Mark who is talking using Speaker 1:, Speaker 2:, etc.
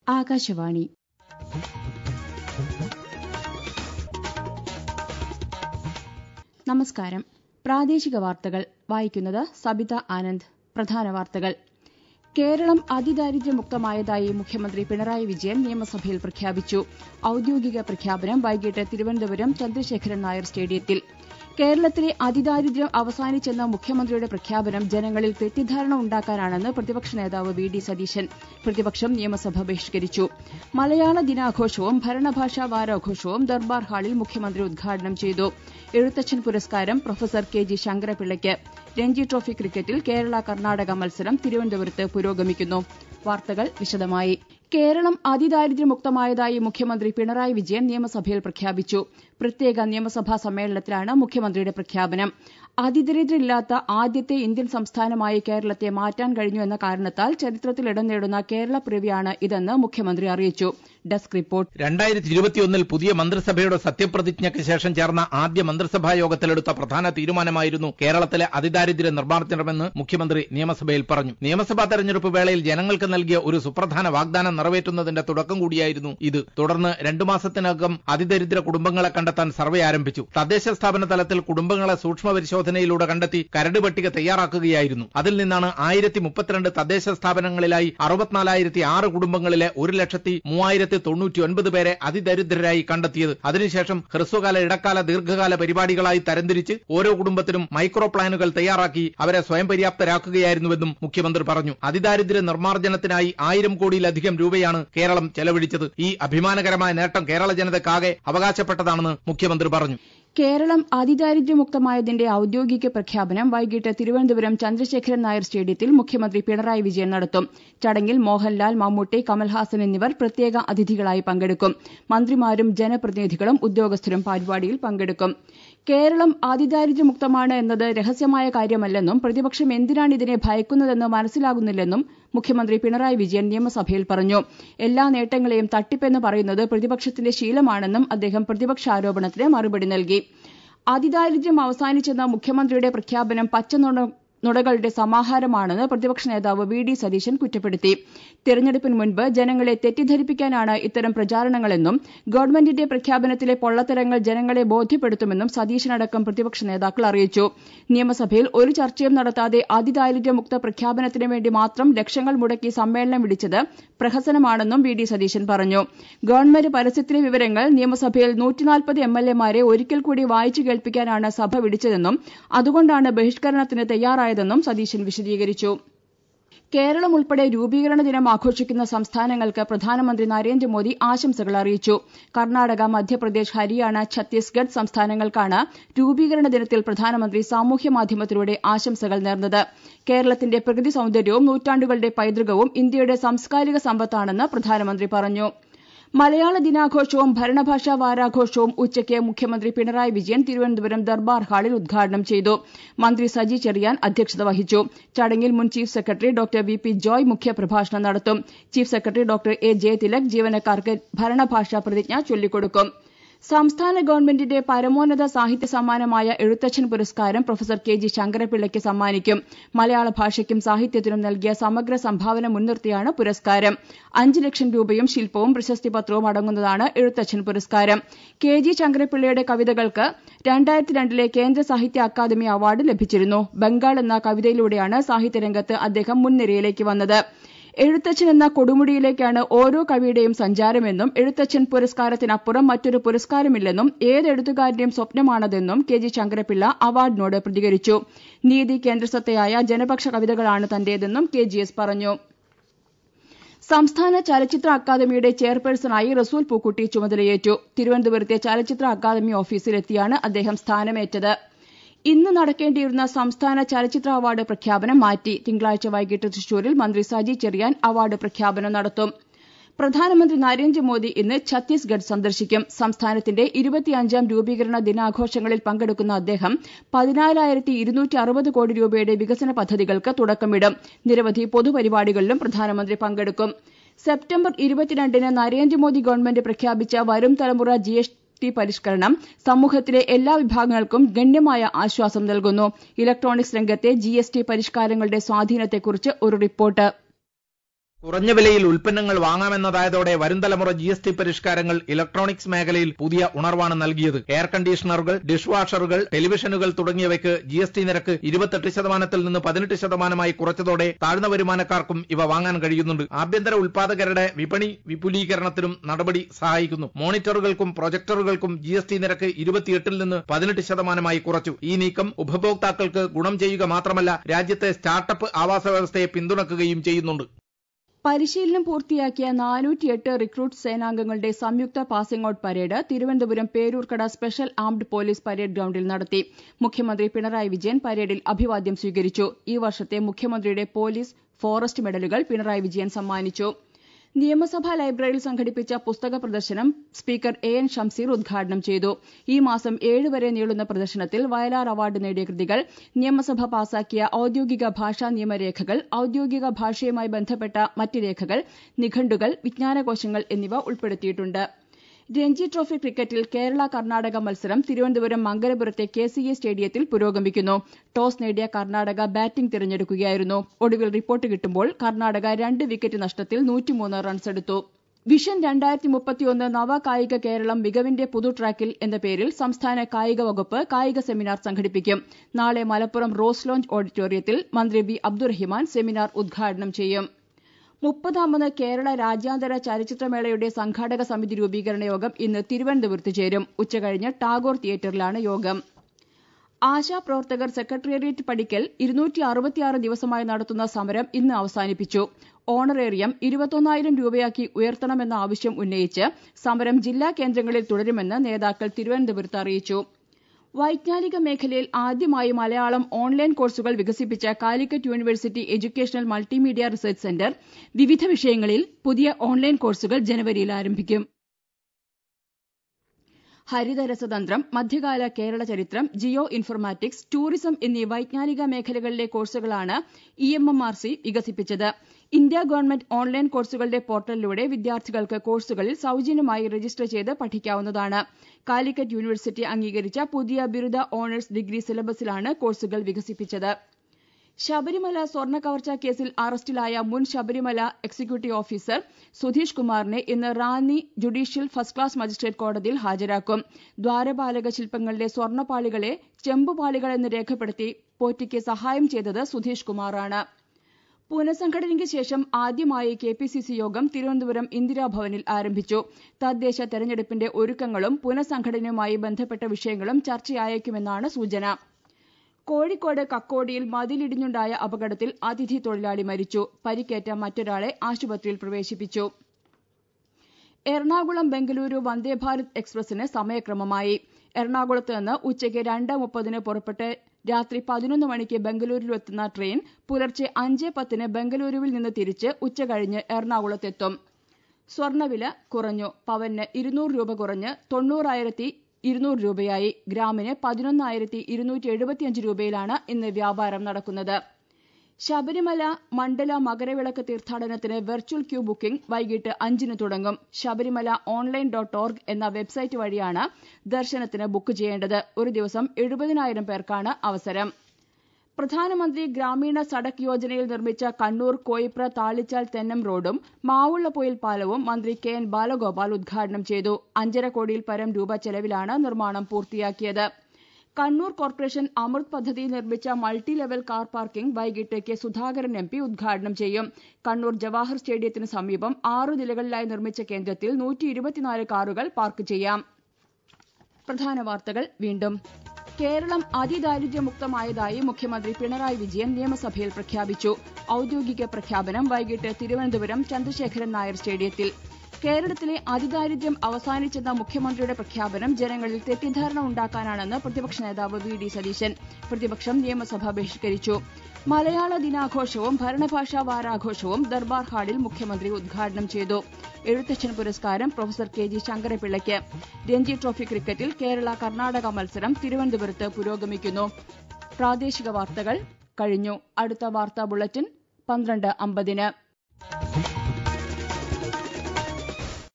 Speaker 1: ആകാശവാണി നമസ്കാരം പ്രാദേശിക വാർത്തകൾ വായിക്കുന്നത് സബിത ആനന്ദ് പ്രധാന വാർത്തകൾ കേരളം അതിദാരിദ്ര്യമുക്തമായതായി മുഖ്യമന്ത്രി പിണറായി വിജയൻ നിയമസഭയിൽ പ്രഖ്യാപിച്ചു ഔദ്യോഗിക പ്രഖ്യാപനം വൈകിട്ട് തിരുവനന്തപുരം ചന്ദ്രശേഖരൻ നായർ സ്റ്റേഡിയത്തിൽ കേരളത്തിലെ അതിദാരിദ്ര്യം അവസാനിച്ചെന്ന മുഖ്യമന്ത്രിയുടെ പ്രഖ്യാപനം ജനങ്ങളിൽ തെറ്റിദ്ധാരണ ഉണ്ടാക്കാനാണെന്ന് പ്രതിപക്ഷ നേതാവ് വി ഡി സതീശൻ പ്രതിപക്ഷം നിയമസഭ ബഹിഷ്കരിച്ചു മലയാള ദിനാഘോഷവും ഭരണഭാഷാ വാരാഘോഷവും ദർബാർ ഹാളിൽ മുഖ്യമന്ത്രി ഉദ്ഘാടനം ചെയ്തു എഴുത്തച്ഛൻ പുരസ്കാരം പ്രൊഫസർ കെ ജി ശങ്കരപിള്ളയ്ക്ക് രഞ്ജി ട്രോഫി ക്രിക്കറ്റിൽ കേരള കർണാടക മത്സരം തിരുവനന്തപുരത്ത് പുരോഗമിക്കുന്നു വാർത്തകൾ വിശദമായി കേരളം അതിദാരിദ്ര്യമുക്തമായതായി മുഖ്യമന്ത്രി പിണറായി വിജയൻ നിയമസഭയിൽ പ്രഖ്യാപിച്ചു പ്രത്യേക നിയമസഭാ സമ്മേളനത്തിലാണ് മുഖ്യമന്ത്രിയുടെ പ്രഖ്യാപനം അതിദരിദ്രരില്ലാത്ത ആദ്യത്തെ ഇന്ത്യൻ സംസ്ഥാനമായി കേരളത്തെ മാറ്റാൻ കഴിഞ്ഞു എന്ന കാരണത്താൽ ചരിത്രത്തിൽ ഇടം നേടുന്ന കേരളപ്പിറവിയാണ് ഇതെന്ന് മുഖ്യമന്ത്രി അറിയിച്ചു ഡെസ്ക് റിപ്പോർട്ട്
Speaker 2: രണ്ടായിരത്തി ഇരുപത്തിയൊന്നിൽ പുതിയ മന്ത്രിസഭയുടെ സത്യപ്രതിജ്ഞയ്ക്ക് ശേഷം ചേർന്ന ആദ്യ മന്ത്രിസഭാ യോഗത്തിലെടുത്ത പ്രധാന തീരുമാനമായിരുന്നു കേരളത്തിലെ അതിദാരിദ്ര്യ നിർമ്മാർജ്ജനമെന്ന് മുഖ്യമന്ത്രി നിയമസഭയിൽ പറഞ്ഞു നിയമസഭാ തെരഞ്ഞെടുപ്പ് വേളയിൽ ജനങ്ങൾക്ക് നൽകിയ ഒരു സുപ്രധാന വാഗ്ദാനം നിറവേറ്റുന്നതിന്റെ തുടക്കം കൂടിയായിരുന്നു ഇത് തുടർന്ന് രണ്ടു മാസത്തിനകം അതിദരിദ്ര കുടുംബങ്ങളെ കണ്ടെത്താൻ സർവേ ആരംഭിച്ചു തദ്ദേശ സ്ഥാപന തലത്തിൽ കുടുംബങ്ങളെ സൂക്ഷ്മ പരിശോധനയിലൂടെ കണ്ടെത്തി കരട് പട്ടിക തയ്യാറാക്കുകയായിരുന്നു അതിൽ നിന്നാണ് ആയിരത്തി മുപ്പത്തിരണ്ട് തദ്ദേശ സ്ഥാപനങ്ങളിലായി അറുപത്തിനാലായിരത്തി ആറ് കുടുംബങ്ങളിലെ ഒരു ലക്ഷത്തി മൂവായിരത്തി തൊണ്ണൂറ്റി ഒൻപത് പേരെ അതിദരിദ്രരായി കണ്ടെത്തിയത് അതിനുശേഷം ഹ്രസ്വകാല ഇടക്കാല ദീർഘകാല പരിപാടികളായി തരംതിരിച്ച് ഓരോ കുടുംബത്തിനും മൈക്രോ പ്ലാനുകൾ തയ്യാറാക്കി അവരെ സ്വയം പര്യാപ്തരാക്കുകയായിരുന്നുവെന്നും മുഖ്യമന്ത്രി പറഞ്ഞു അതിദാരിദ്ര്യ നിർമ്മാർജ്ജനത്തിനായി ആയിരം കോടിയിലധികം രൂപയാണ് കേരളം ചെലവഴിച്ചത് ഈ അഭിമാനകരമായ നേട്ടം കേരള ജനതയ്ക്കാകെ അവകാശപ്പെട്ടതാണെന്ന് മുഖ്യമന്ത്രി പറഞ്ഞു
Speaker 1: കേരളം അതിദാരിദ്ര്യമുക്തമായതിന്റെ ഔദ്യോഗിക പ്രഖ്യാപനം വൈകിട്ട് തിരുവനന്തപുരം ചന്ദ്രശേഖരൻ നായർ സ്റ്റേഡിയത്തിൽ മുഖ്യമന്ത്രി പിണറായി വിജയൻ നടത്തും ചടങ്ങിൽ മോഹൻലാൽ മമ്മൂട്ടി കമൽഹാസൻ എന്നിവർ പ്രത്യേക അതിഥികളായി പങ്കെടുക്കും മന്ത്രിമാരും ജനപ്രതിനിധികളും ഉദ്യോഗസ്ഥരും പരിപാടിയിൽ പങ്കെടുക്കും കേരളം അതിദാരിദ്ര്യമുക്തമാണ് എന്നത് രഹസ്യമായ കാര്യമല്ലെന്നും പ്രതിപക്ഷം എന്തിനാണ് ഇതിനെ ഭയക്കുന്നതെന്ന് മനസ്സിലാകുന്നില്ലെന്നും മുഖ്യമന്ത്രി പിണറായി വിജയൻ നിയമസഭയിൽ പറഞ്ഞു എല്ലാ നേട്ടങ്ങളെയും തട്ടിപ്പെന്ന് പറയുന്നത് പ്രതിപക്ഷത്തിന്റെ ശീലമാണെന്നും അദ്ദേഹം പ്രതിപക്ഷാരോപണത്തിന് മറുപടി നൽകി അതിദാരിദ്ര്യം അവസാനിച്ചെന്ന മുഖ്യമന്ത്രിയുടെ പ്രഖ്യാപനം പച്ചനുണ നുണകളുടെ സമാഹാരമാണെന്ന് പ്രതിപക്ഷ നേതാവ് വി ഡി സതീശൻ കുറ്റപ്പെടുത്തി തെരഞ്ഞെടുപ്പിന് മുൻപ് ജനങ്ങളെ തെറ്റിദ്ധരിപ്പിക്കാനാണ് ഇത്തരം പ്രചാരണങ്ങളെന്നും ഗവൺമെന്റിന്റെ പ്രഖ്യാപനത്തിലെ പൊള്ളത്തരങ്ങൾ ജനങ്ങളെ ബോധ്യപ്പെടുത്തുമെന്നും സതീശനടക്കം പ്രതിപക്ഷ നേതാക്കൾ അറിയിച്ചു നിയമസഭയിൽ ഒരു ചർച്ചയും നടത്താതെ അതിദാരിദ്ര്യമുക്ത പ്രഖ്യാപനത്തിന് വേണ്ടി മാത്രം ലക്ഷങ്ങൾ മുടക്കി സമ്മേളനം വിളിച്ചത് പ്രഹസനമാണെന്നും വി ഡി സതീശൻ പറഞ്ഞു ഗവൺമെന്റ് പരസ്യത്തിലെ വിവരങ്ങൾ നിയമസഭയിൽ നൂറ്റിനാൽപ്പത് എം എൽ എമാരെ ഒരിക്കൽ കൂടി വായിച്ചു കേൾപ്പിക്കാനാണ് സഭ വിളിച്ചതെന്നും അതുകൊണ്ടാണ് ബഹിഷ്കരണത്തിന് തയ്യാറായതെന്നും സതീശൻ വിശദീകരിച്ചു കേരളം ഉൾപ്പെടെ രൂപീകരണ ദിനം ആഘോഷിക്കുന്ന സംസ്ഥാനങ്ങൾക്ക് പ്രധാനമന്ത്രി നരേന്ദ്രമോദി ആശംസകൾ അറിയിച്ചു കർണാടക മധ്യപ്രദേശ് ഹരിയാന ഛത്തീസ്ഗഡ് സംസ്ഥാനങ്ങൾക്കാണ് രൂപീകരണ ദിനത്തിൽ പ്രധാനമന്ത്രി സാമൂഹ്യ മാധ്യമത്തിലൂടെ ആശംസകൾ നേർന്നത് കേരളത്തിന്റെ പ്രകൃതി സൌന്ദര്യവും നൂറ്റാണ്ടുകളുടെ പൈതൃകവും ഇന്ത്യയുടെ സാംസ്കാരിക സമ്പത്താണെന്ന് പ്രധാനമന്ത്രി പറഞ്ഞു മലയാള ദിനാഘോഷവും ഭരണഭാഷാ വാരാഘോഷവും ഉച്ചയ്ക്ക് മുഖ്യമന്ത്രി പിണറായി വിജയൻ തിരുവനന്തപുരം ദർബാർ ഹാളിൽ ഉദ്ഘാടനം ചെയ്തു മന്ത്രി സജി ചെറിയാൻ അധ്യക്ഷത വഹിച്ചു ചടങ്ങിൽ മുൻ chief secretary doctor V P Joy മുഖ്യപ്രഭാഷണം നടത്തും chief secretary doctor A Jayathilak ജീവനക്കാർക്ക് ഭരണഭാഷാ പ്രതിജ്ഞ ചൊല്ലിക്കൊടുക്കും സംസ്ഥാന ഗവൺമെന്റിന്റെ പരമോന്നത സാഹിത്യ സമ്മാനമായ എഴുത്തച്ഛൻ പുരസ്കാരം പ്രൊഫസർ കെ ജി ശങ്കരപിള്ളയ്ക്ക് സമ്മാനിക്കും മലയാള ഭാഷയ്ക്കും സാഹിത്യത്തിനും നൽകിയ സമഗ്ര സംഭാവന മുൻനിർത്തിയാണ് പുരസ്കാരം അഞ്ച് ലക്ഷം രൂപയും ശില്പവും പ്രശസ്തിപത്രവും അടങ്ങുന്നതാണ് എഴുത്തച്ഛൻ പുരസ്കാരം കെ ജി ശങ്കരപിള്ളയുടെ കവിതകൾക്ക് രണ്ടായിരത്തി രണ്ടിലെ കേന്ദ്ര സാഹിത്യ അക്കാദമി അവാർഡ് ലഭിച്ചിരുന്നു ബംഗാൾ എന്ന കവിതയിലൂടെയാണ് സാഹിത്യരംഗത്ത് അദ്ദേഹം മുൻനിരയിലേക്ക് വന്നത് എഴുത്തച്ഛൻ എന്ന കൊടുമുടിയിലേക്കാണ് ഓരോ കവിയുടെയും സഞ്ചാരമെന്നും എഴുത്തച്ഛൻ പുരസ്കാരത്തിനപ്പുറം മറ്റൊരു പുരസ്കാരമില്ലെന്നും ഏത് എഴുത്തുകാരന്റെയും സ്വപ്നമാണതെന്നും കെ ജി ശങ്കരപിള്ള അവാർഡിനോട് പ്രതികരിച്ചു നീതി കേന്ദ്രസത്തയായ ജനപക്ഷ കവിതകളാണ് തന്റേതെന്നും കെ ജി എസ് പറഞ്ഞു സംസ്ഥാന ചലച്ചിത്ര അക്കാദമിയുടെ ചെയർപേഴ്സണായി റസൂൽ പൂക്കുട്ടി ചുമതലയേറ്റു തിരുവനന്തപുരത്തെ ചലച്ചിത്ര അക്കാദമി ഓഫീസിലെത്തിയാണ് അദ്ദേഹം സ്ഥാനമേറ്റത് ഇന്ന് നടക്കേണ്ടിയിരുന്ന സംസ്ഥാന ചലച്ചിത്ര അവാർഡ് പ്രഖ്യാപനം മാറ്റി തിങ്കളാഴ്ച വൈകിട്ട് തൃശൂരിൽ മന്ത്രി സജി ചെറിയാൻ അവാർഡ് പ്രഖ്യാപനം നടത്തും പ്രധാനമന്ത്രി നരേന്ദ്രമോദി ഇന്ന് ഛത്തീസ്ഗഡ് സന്ദർശിക്കും സംസ്ഥാനത്തിന്റെ ഇരുപത്തിയഞ്ചാം രൂപീകരണ ദിനാഘോഷങ്ങളിൽ പങ്കെടുക്കുന്ന അദ്ദേഹം പതിനാലായിരത്തി ഇരുന്നൂറ്റി അറുപത് കോടി രൂപയുടെ വികസന പദ്ധതികൾക്ക് തുടക്കമിടും നിരവധി പൊതുപരിപാടികളിലും പ്രധാനമന്ത്രി പങ്കെടുക്കും സെപ്റ്റംബർ ഇരുപത്തിരണ്ടിന് നരേന്ദ്രമോദി ഗവൺമെന്റ് പ്രഖ്യാപിച്ച വരും തലമുറ ജി എസ് ടി പരിഷ്കരണം സമൂഹത്തിലെ എല്ലാ വിഭാഗങ്ങൾക്കും ഗണ്യമായ ആശ്വാസം നൽകുന്നു ഇലക്ട്രോണിക്സ് രംഗത്തെ ജി എസ് ടി പരിഷ്കാരങ്ങളുടെ സ്വാധീനത്തെക്കുറിച്ച് ഒരു റിപ്പോർട്ട്
Speaker 2: കുറഞ്ഞ വിലയിൽ ഉൽപ്പന്നങ്ങൾ വാങ്ങാമെന്നതായതോടെ വരും തലമുറ ജി എസ് ടി പരിഷ്കാരങ്ങൾ ഇലക്ട്രോണിക്സ് മേഖലയിൽ പുതിയ ഉണർവാണ് നൽകിയത് എയർ കണ്ടീഷണറുകൾ ഡിഷ് വാഷറുകൾ ടെലിവിഷനുകൾ തുടങ്ങിയവയ്ക്ക് ജി എസ് ടി നിരക്ക് ഇരുപത്തെട്ട് ശതമാനത്തിൽ നിന്ന് പതിനെട്ട് ശതമാനമായി കുറച്ചതോടെ താഴ്ന്ന വരുമാനക്കാർക്കും ഇവ വാങ്ങാൻ കഴിയുന്നുണ്ട് ആഭ്യന്തര ഉൽപാദകരുടെ വിപണി വിപുലീകരണത്തിനും നടപടി സഹായിക്കുന്നു മോണിറ്ററുകൾക്കും പ്രൊജക്ടറുകൾക്കും ജി എസ് ടി നിരക്ക് ഇരുപത്തിയെട്ടിൽ നിന്ന് പതിനെട്ട് ശതമാനമായി കുറച്ചു ഈ നീക്കം ഉപഭോക്താക്കൾക്ക് ഗുണം ചെയ്യുക മാത്രമല്ല രാജ്യത്തെ സ്റ്റാർട്ടപ്പ് ആവാസ വ്യവസ്ഥയെ പിന്തുണക്കുകയും ചെയ്യുന്നുണ്ട്
Speaker 1: പരിശീലനം പൂർത്തിയാക്കിയ നാനൂറ്റിയെട്ട് റിക്രൂട്ട് സേനാംഗങ്ങളുടെ സംയുക്ത passing out parade Thiruvananthapuram Peroorkada special armed police parade ഗ്രൌണ്ടിൽ നടത്തി മുഖ്യമന്ത്രി പിണറായി വിജയൻ പരേഡിൽ അഭിവാദ്യം സ്വീകരിച്ചു ഈ വർഷത്തെ മുഖ്യമന്ത്രിയുടെ പോലീസ് ഫോറസ്റ്റ് മെഡലുകൾ പിണറായി വിജയൻ സമ്മാനിച്ചു നിയമസഭാ ലൈബ്രറിയിൽ സംഘടിപ്പിച്ച പുസ്തക പ്രദർശനം സ്പീക്കർ എ എൻ ഷംസീർ ഉദ്ഘാടനം ചെയ്തു ഈ മാസം ഏഴ് വരെ നീളുന്ന പ്രദർശനത്തിൽ വയലാർ അവാർഡ് നേടിയ കൃതികൾ നിയമസഭ പാസാക്കിയ ഔദ്യോഗിക ഭാഷാ നിയമരേഖകൾ ഔദ്യോഗിക ഭാഷയുമായി ബന്ധപ്പെട്ട മറ്റ് രേഖകൾ നിഘണ്ടുകൾ വിജ്ഞാനകോശങ്ങൾ എന്നിവ ഉൾപ്പെടുത്തിയിട്ടുണ്ട് രഞ്ജി ട്രോഫി ക്രിക്കറ്റിൽ കേരള കർണാടക മത്സരം തിരുവനന്തപുരം മംഗലപുരത്തെ കെ സി എ സ്റ്റേഡിയത്തിൽ പുരോഗമിക്കുന്നു ടോസ് നേടിയ കർണാടക ബാറ്റിംഗ് തിരഞ്ഞെടുക്കുകയായിരുന്നു ഒടുവിൽ റിപ്പോർട്ട് കിട്ടുമ്പോൾ കർണാടക രണ്ട് വിക്കറ്റ് നഷ്ടത്തിൽ നൂറ്റിമൂന്ന് റൺസെടുത്തു വിഷൻ രണ്ടായിരത്തി മുപ്പത്തിയൊന്ന് നവകായിക കേരളം മികവിന്റെ പുതു ട്രാക്കിൽ എന്ന പേരിൽ സംസ്ഥാന കായിക വകുപ്പ് കായിക സെമിനാർ സംഘടിപ്പിക്കും നാളെ മലപ്പുറം റോസ് ലോഞ്ച് ഓഡിറ്റോറിയത്തിൽ മന്ത്രി വി അബ്ദുറഹിമാൻ സെമിനാർ ഉദ്ഘാടനം ചെയ്യും മുപ്പതാമത് കേരള രാജ്യാന്തര ചലച്ചിത്രമേളയുടെ സംഘാടക സമിതി രൂപീകരണ യോഗം ഇന്ന് തിരുവനന്തപുരത്ത് ചേരും ഉച്ചകഴിഞ്ഞ് ടാഗോർ തിയേറ്ററിലാണ് യോഗം ആശാപ്രവർത്തകർ സെക്രട്ടേറിയറ്റ് പടിക്കൽ ഇരുന്നൂറ്റി അറുപത്തിയാറ് ദിവസമായി നടത്തുന്ന സമരം ഇന്ന് അവസാനിപ്പിച്ചു ഓണറേറിയം ഇരുപത്തൊന്നായിരം രൂപയാക്കി ഉയർത്തണമെന്ന ആവശ്യം ഉന്നയിച്ച് സമരം ജില്ലാ കേന്ദ്രങ്ങളിൽ തുടരുമെന്ന് നേതാക്കൾ തിരുവനന്തപുരത്ത് അറിയിച്ചു വൈജ്ഞാനിക മേഖലയിൽ ആദ്യമായി മലയാളം ഓൺലൈൻ കോഴ്സുകൾ വികസിപ്പിച്ച Calicut university educational multimedia research centre വിവിധ വിഷയങ്ങളിൽ പുതിയ ഓൺലൈൻ കോഴ്സുകൾ ജനുവരിയിൽ ആരംഭിക്കും ഹരിതരസതന്ത്രം മധ്യകാല കേരള ചരിത്രം ജിയോ ഇൻഫർമാറ്റിക്സ് ടൂറിസം എന്നീ വൈജ്ഞാനിക മേഖലകളിലെ കോഴ്സുകളാണ് E M M R C വികസിപ്പിച്ചത് ഇന്ത്യ ഗവൺമെന്റ് ഓൺലൈൻ കോഴ്സുകളുടെ പോർട്ടലിലൂടെ വിദ്യാർത്ഥികൾക്ക് കോഴ്സുകളിൽ സൌജന്യമായി രജിസ്റ്റർ ചെയ്ത് പഠിക്കാവുന്നതാണ് കാലിക്കറ്റ് യൂണിവേഴ്സിറ്റി അംഗീകരിച്ച പുതിയ ബിരുദ ഓണേഴ്സ് ഡിഗ്രി സിലബസിലാണ് കോഴ്സുകൾ വികസിപ്പിച്ചത് ശബരിമല സ്വർണ്ണ കവർച്ച കേസിൽ അറസ്റ്റിലായ മുൻ ശബരിമല എക്സിക്യൂട്ടീവ് ഓഫീസർ സുധീഷ് കുമാറിനെ ഇന്ന് Ranni judicial first class magistrate കോടതിയിൽ ഹാജരാക്കും ദ്വാരപാലക ശില്പങ്ങളിലെ സ്വർണ്ണപ്പാളികളെ ചെമ്പുപാളികളെന്ന് രേഖപ്പെടുത്തി പോറ്റിക്ക് സഹായം ചെയ്തത് സുധീഷ് കുമാറാണ് പുനഃസംഘടനയ്ക്ക് ശേഷം ആദ്യമായി കെ പി സി സി യോഗം തിരുവനന്തപുരം ഇന്ദിരാഭവനിൽ ആരംഭിച്ചു തദ്ദേശ തെരഞ്ഞെടുപ്പിന്റെ ഒരുക്കങ്ങളും പുനഃസംഘടനയുമായി ബന്ധപ്പെട്ട വിഷയങ്ങളും ചർച്ചയായേക്കുമെന്നാണ് സൂചന കോഴിക്കോട് കക്കോടിയിൽ മതിലിടിഞ്ഞുണ്ടായ അപകടത്തിൽ അതിഥി തൊഴിലാളി മരിച്ചു പരിക്കേറ്റ മറ്റൊരാളെ ആശുപത്രിയിൽ പ്രവേശിപ്പിച്ചു എറണാകുളം ബംഗളൂരു വന്ദേഭാരത് എക്സ്പ്രസിന് സമയക്രമമായി എറണാകുളത്ത് നിന്ന് ഉച്ചയ്ക്ക് രണ്ട് മുപ്പതിന് പുറപ്പെട്ട് രാത്രി പതിനൊന്ന് മണിക്ക് ബംഗളൂരുവിലെത്തുന്ന ട്രെയിൻ പുലർച്ചെ അഞ്ച് പത്തിന് ബംഗളൂരുവിൽ നിന്ന് തിരിച്ച് ഉച്ചകഴിഞ്ഞ് എറണാകുളത്തെത്തും സ്വർണ്ണവില കുറഞ്ഞു പവന് ഇരുന്നൂറ് രൂപ കുറഞ്ഞ് തൊണ്ണൂറായിരത്തി ഇരുന്നൂറ് രൂപയായി ഗ്രാമിന് പതിനൊന്നായിരത്തി ഇരുന്നൂറ്റി എഴുപത്തിയഞ്ച് രൂപയിലാണ് ഇന്ന് വ്യാപാരം നടക്കുന്നത് ശബരിമല മണ്ഡല മകരവിളക്ക് തീർത്ഥാടനത്തിന് വെർച്വൽ ക്യൂ ബുക്കിംഗ് വൈകിട്ട് അഞ്ചിന് തുടങ്ങും ശബരിമല ഓൺലൈൻ ഡോട്ട് ഓർഗ് എന്ന വെബ്സൈറ്റ് വഴിയാണ് ദർശനത്തിന് ബുക്ക് ചെയ്യേണ്ടത് ഒരു ദിവസം എഴുപതിനായിരം പേർക്കാണ് അവസരം പ്രധാനമന്ത്രി ഗ്രാമീണ സഡക് യോജനയിൽ നിർമ്മിച്ച കണ്ണൂർ കോയിപ്ര താളിച്ചാൽ തെന്നം റോഡും മാവുള്ളപ്പൊയിൽ പാലവും മന്ത്രി കെ എൻ ബാലഗോപാൽ ഉദ്ഘാടനം ചെയ്തു അഞ്ചര കോടിയിൽ പരം രൂപ ചെലവിലാണ് നിർമ്മാണം പൂർത്തിയാക്കിയത് കണ്ണൂർ കോർപ്പറേഷൻ അമൃത് പദ്ധതിയിൽ നിർമ്മിച്ച മൾട്ടി ലെവൽ കാർ പാർക്കിംഗ് വൈകിട്ട് കെ സുധാകരൻ എം പി ഉദ്ഘാടനം ചെയ്യും കണ്ണൂർ ജവാഹർ സ്റ്റേഡിയത്തിന് സമീപം ആറു നിലകളിലായി നിർമ്മിച്ച കേന്ദ്രത്തിൽ നൂറ്റി ഇരുപത്തിനാല് കാറുകൾ പാർക്ക് ചെയ്യാം പ്രധാന വാർത്തകൾ വീണ്ടും കേരളം അതിദാരിദ്ര്യമുക്തമായതായി മുഖ്യമന്ത്രി പിണറായി വിജയൻ നിയമസഭയിൽ പ്രഖ്യാപിച്ചു ഔദ്യോഗിക പ്രഖ്യാപനം വൈകിട്ട് തിരുവനന്തപുരം ചന്ദ്രശേഖരൻ നായർ സ്റ്റേഡിയത്തിൽ കേരളത്തിലെ അതിദാരിദ്ര്യം അവസാനിച്ചെന്ന മുഖ്യമന്ത്രിയുടെ പ്രഖ്യാപനം ജനങ്ങളിൽ തെറ്റിദ്ധാരണ ഉണ്ടാക്കാനാണെന്ന് പ്രതിപക്ഷ നേതാവ് വി ഡി സതീശൻ പ്രതിപക്ഷം നിയമസഭ ബഹിഷ്കരിച്ചു മലയാള ദിനാഘോഷവും ഭരണഭാഷാ വാരാഘോഷവും ദർബാർ ഹാളിൽ മുഖ്യമന്ത്രി ഉദ്ഘാടനം ചെയ്തു എഴുത്തച്ഛൻ പുരസ്കാരം പ്രൊഫസർ കെ ജി ശങ്കരപിള്ളയ്ക്ക് രഞ്ജി ട്രോഫി ക്രിക്കറ്റിൽ കേരള കർണാടക മത്സരം തിരുവനന്തപുരത്ത് പുരോഗമിക്കുന്നു പ്രാദേശിക വാർത്തകൾ കഴിഞ്ഞു അടുത്ത വാർത്താ ബുള്ളറ്റിൻ പന്ത്രണ്ട് അമ്പതിന്